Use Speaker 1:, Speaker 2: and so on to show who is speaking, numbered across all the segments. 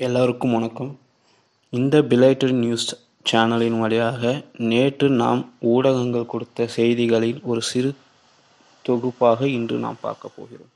Speaker 1: எல்லோருக்கும் வணக்கம் இந்த பிலைட்டட் நியூஸ் சேனலின் வழியாக நேற்று நாம் ஊடகங்கள் கொடுத்த செய்திகளில் ஒரு சிறு தொகுப்பாக இன்று நாம் பார்க்க போகிறோம்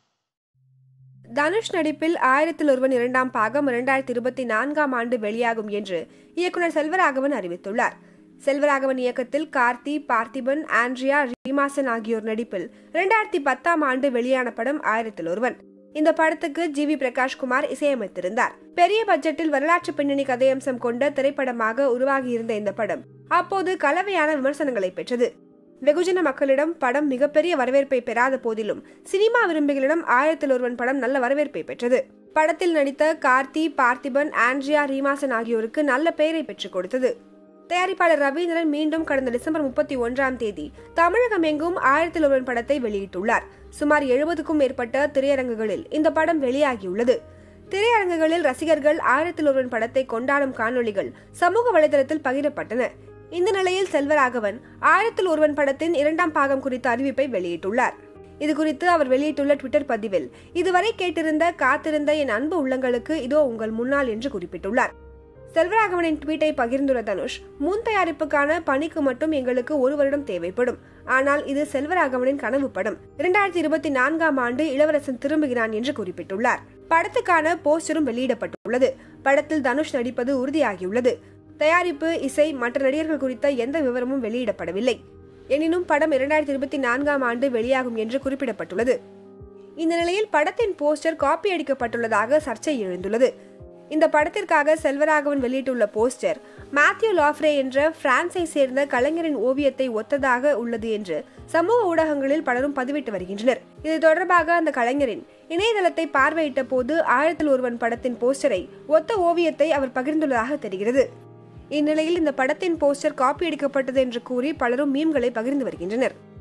Speaker 2: தனுஷ் நடிப்பில் ஆயிரத்தில் ஒருவன் இரண்டாம் பாகம் இரண்டாயிரத்தி இருபத்தி நான்காம் ஆண்டு வெளியாகும் என்று இயக்குனர் செல்வராகவன் அறிவித்துள்ளார் செல்வராகவன் இயக்கத்தில் கார்த்தி பார்த்திபன் ஆண்ட்ரியா ரீமாசன் ஆகியோர் நடிப்பில் இரண்டாயிரத்தி பத்தாம் ஆண்டு வெளியான படம் ஆயிரத்தில் ஒருவன் இந்த படத்துக்கு ஜி வி பிரகாஷ்குமார் இசையமைத்திருந்தார் பெரிய பட்ஜெட்டில் வரலாற்று பின்னணி கதையம்சம் கொண்ட திரைப்படமாக உருவாகியிருந்த இந்த படம் அப்போது கலவையான விமர்சனங்களை பெற்றது வெகுஜன மக்களிடம் படம் மிகப்பெரிய வரவேற்பை பெறாத போதிலும் சினிமா விரும்பிகளிடம் ஆயிரத்தில் ஒருவன் படம் நல்ல வரவேற்பை பெற்றது படத்தில் நடித்த கார்த்தி பார்த்திபன் ஆண்ட்ரியா ரீமாசன் ஆகியோருக்கு நல்ல பெயரை பெற்றுக் கொடுத்தது தயாரிப்பாளர் ரவீந்திரன் மீண்டும் கடந்த டிசம்பர் முப்பத்தி ஒன்றாம் தேதி தமிழகம் எங்கும் ஆயிரத்தில் ஒருவன் படத்தை வெளியிட்டுள்ளார் சுமார் எழுபதுக்கும் மேற்பட்ட திரையரங்குகளில் இந்த படம் வெளியாகியுள்ளது திரையரங்குகளில் ரசிகர்கள் ஆயிரத்தில் ஒருவன் படத்தை கொண்டாடும் காணொளிகள் சமூக வலைதளத்தில் பகிரப்பட்டன இந்த நிலையில் செல்வராகவன் ஆயிரத்தில் ஒருவன் படத்தின் இரண்டாம் பாகம் குறித்த அறிவிப்பை வெளியிட்டுள்ளார் இது குறித்து அவர் வெளியிட்டுள்ள ட்விட்டர் பதிவில் இதுவரை கேட்டிருந்த காத்திருந்த என் அன்பு உள்ளங்களுக்கு இதோ உங்கள் முன்னால் என்று குறிப்பிட்டுள்ளார் செல்வராகவனின் ட்வீட்டை பகிர்ந்துள்ள தனுஷ் முன் தயாரிப்புக்கான பணிக்கு மட்டும் எங்களுக்கு ஒரு வருடம் தேவைப்படும் ஆனால் இது செல்வராகவனின் கனவு படம் இரண்டாயிரத்தி இருபத்தி நான்காம் ஆண்டு இளவரசன் திரும்புகிறான் என்று குறிப்பிட்டுள்ளார் படத்துக்கான போஸ்டரும் வெளியிடப்பட்டுள்ளது படத்தில் தனுஷ் நடிப்பது உறுதியாகியுள்ளது தயாரிப்பு இசை மற்ற நடிகர்கள் குறித்த எந்த விவரமும் வெளியிடப்படவில்லை எனினும் படம் இரண்டாயிரத்தி இருபத்தி நான்காம் ஆண்டு வெளியாகும் என்று குறிப்பிடப்பட்டுள்ளது இந்த நிலையில் படத்தின் போஸ்டர் காப்பி அடிக்கப்பட்டுள்ளதாக சர்ச்சை எழுந்துள்ளது இந்த படத்திற்காக செல்வராகவன் வெளியிட்டுள்ள போஸ்டர் மேத்யூ லாஃப்ரே என்ற பிரான்ஸை சேர்ந்த கலைஞரின் ஓவியத்தை ஒத்ததாக உள்ளது என்று சமூக ஊடகங்களில் பலரும் பதிவிட்டு வருகின்றனர் இது தொடர்பாக அந்த கலைஞரின் இணையதளத்தை பார்வையிட்ட போது ஆயிரத்தில் ஒருவன் படத்தின் போஸ்டரை ஒத்த ஓவியத்தை அவர் பகிர்ந்துள்ளதாக தெரிகிறது இந்நிலையில் இந்த படத்தின் போஸ்டர் காப்பி அடிக்கப்பட்டது என்று கூறி பலரும் மீம்களை பகிர்ந்து வருகின்றனர்